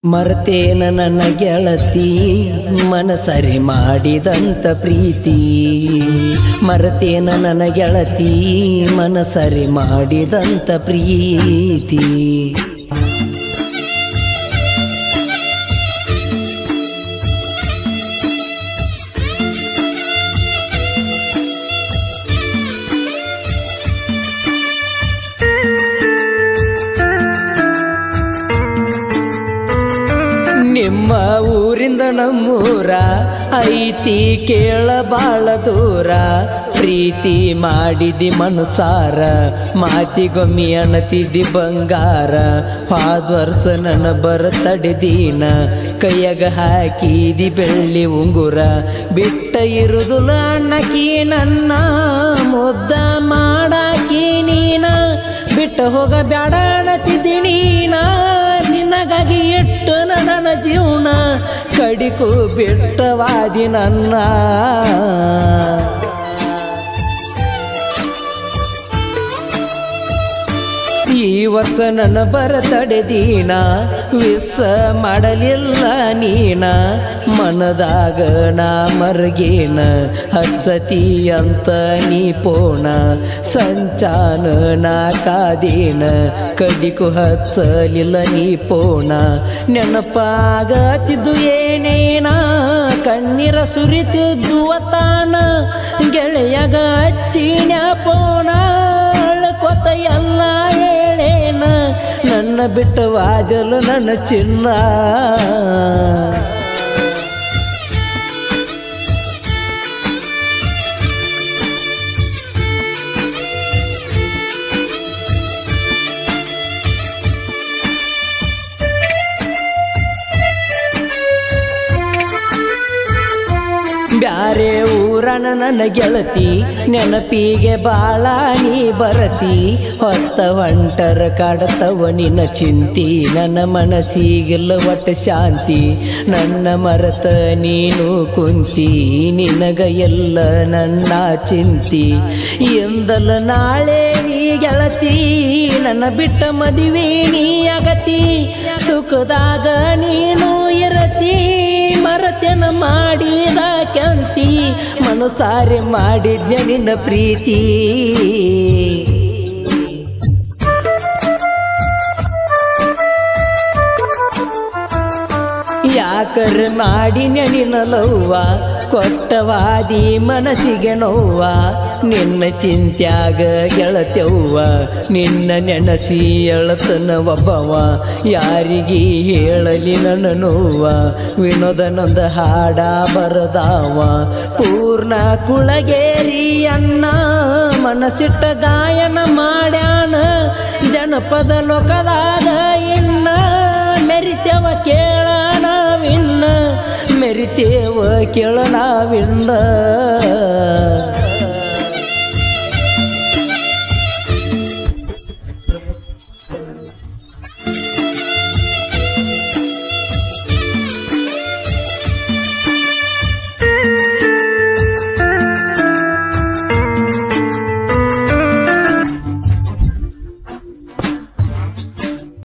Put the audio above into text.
ಮರ್ತೇನ ನನ್ನ ಗೆಳತಿ ಮನಸರಿ ಮಾಡಿದಂತ ಪ್ರೀತಿ ಮರ್ತೇನ ನನ್ನ ಗೆಳತಿ ಮನಸರಿ ಮಾಡಿದಂತ ಪ್ರೀತಿ ನಿಮ್ಮ ಊರಿಂದ ನಮ್ಮೂರ ಐತಿ ಕೇಳ ಬಾಳ ದೂರ ಪ್ರೀತಿ ಮಾಡಿದಿ ಮನಸಾರ ಮಾತಿಗೊಮ್ಮಿ ಅಣತಿದ್ದಿ ಬಂಗಾರ ಹಾದ ವರ್ಷ ನನ್ನ ಬರತಡೆದೀನ ಕೈಯಾಗ ಹಾಕಿದಿ ಬೆಳ್ಳಿ ಉಂಗುರ ಬಿಟ್ಟ ಇರುದುಲ ಅಣ್ಣಕಿ ನನ್ನ ಮುದ್ದ ಮಾಡಾಕಿ ನೀನ ಬಿಟ್ಟ ಹೋಗ ಬ್ಯಾಡ ಅಣತಿದ್ದಿ ನೀನ ನಿನಗಾಗಿ ಇಟ್ಟು ನನ್ನ ಜೀವನ ಕಡಿಕು ಬಿಟ್ಟವಾದಿ ನನ್ನ ಈ ವರ್ಷ ನನ್ನ ಬರತಡೆದೀನ ವಿಸ ಮಾಡಲಿಲ್ಲ ನೀನ ಮನದಾಗ ನಾ ಮರಗೇನ ಹಚ್ಚತಿ ಅಂತ ನೀ ಪೋಣ ಸಂಚಾನ ನಾ ಕಾದೇನ ಕಡಿಕು ಹಚ್ಚಲಿಲ್ಲ ನೀ ಪೋಣ ನೆನಪಾಗತಿದ್ದು ಏನೇನ ಕಣ್ಣೀರ ಸುರಿತಿದ್ದು ತಾನ ಗೆಳೆಯಗ ಹಚ್ಚಿನ ಪೋಣ ಅಳ್ಕೊತ ಎಲ್ಲ ಹೇಳೇನ ನನ್ನ ಬಿಟ್ಟವಾದಲು ನನ್ನ ಚಿನ್ನ ಬ್ಯಾರೆ ಊರನ ನನ್ನ ಗೆಳತಿ ನೆನಪಿಗೆ ಬಾಳ ನೀ ಬರತಿ ಹೊತ್ತ ಹೊಂಟರ ಕಾಡತವ ನಿನ್ನ ಚಿಂತಿ ನನ್ನ ಮನಸ್ಸಿಗೆಲ್ಲ ಒಟ್ಟ ಶಾಂತಿ ನನ್ನ ಮರತ ನೀನು ಕುಂತಿ ನಿನಗ ಎಲ್ಲ ನನ್ನ ಚಿಂತಿ ಎಂದಲ ನಾಳೆ ನೀ ಗೆಳತಿ ನನ್ನ ಬಿಟ್ಟ ಮದುವೆ ನೀ ಅಗತಿ ಸುಖದಾಗ ನೀನು ಇರತಿ ಮರತೆನ ಮಾಡಿದ ಕೆಂತಿ ಮನಸಾರೆ ಮಾಡಿದ್ಯ ನಿನ್ನ ಪ್ರೀತಿ ಯಾಕರ ಮಾಡಿ ನಿನ್ನ ಲವ್ವ ಕೊಟ್ಟವಾದಿ ಮನಸ್ಸಿಗೆ ನೋವ ನಿನ್ನ ಚಿಂತ್ಯಾಗ ಗೆಳತ್ಯವ್ವ ನಿನ್ನ ನೆನಸಿ ಎಳತನ ಒಬ್ಬವ ಯಾರಿಗೆ ಹೇಳಲಿ ನನ್ನ ನೋವ ವಿನೋದನೊಂದ ಹಾಡ ಬರದಾವ ಪೂರ್ಣ ಕುಳಗೇರಿ ಅನ್ನ ಮನಸ್ಸಿಟ್ಟ ಗಾಯನ ಮಾಡ್ಯಾನ ಜನಪದ ಲೋಕದಾಗ ಇನ್ನ ಮೆರಿತೇವ ಕೇಳ ನಾವಿನ್ನ ಮೆರಿತೇವ ಕೇಳ ನಾವಿನ್ನ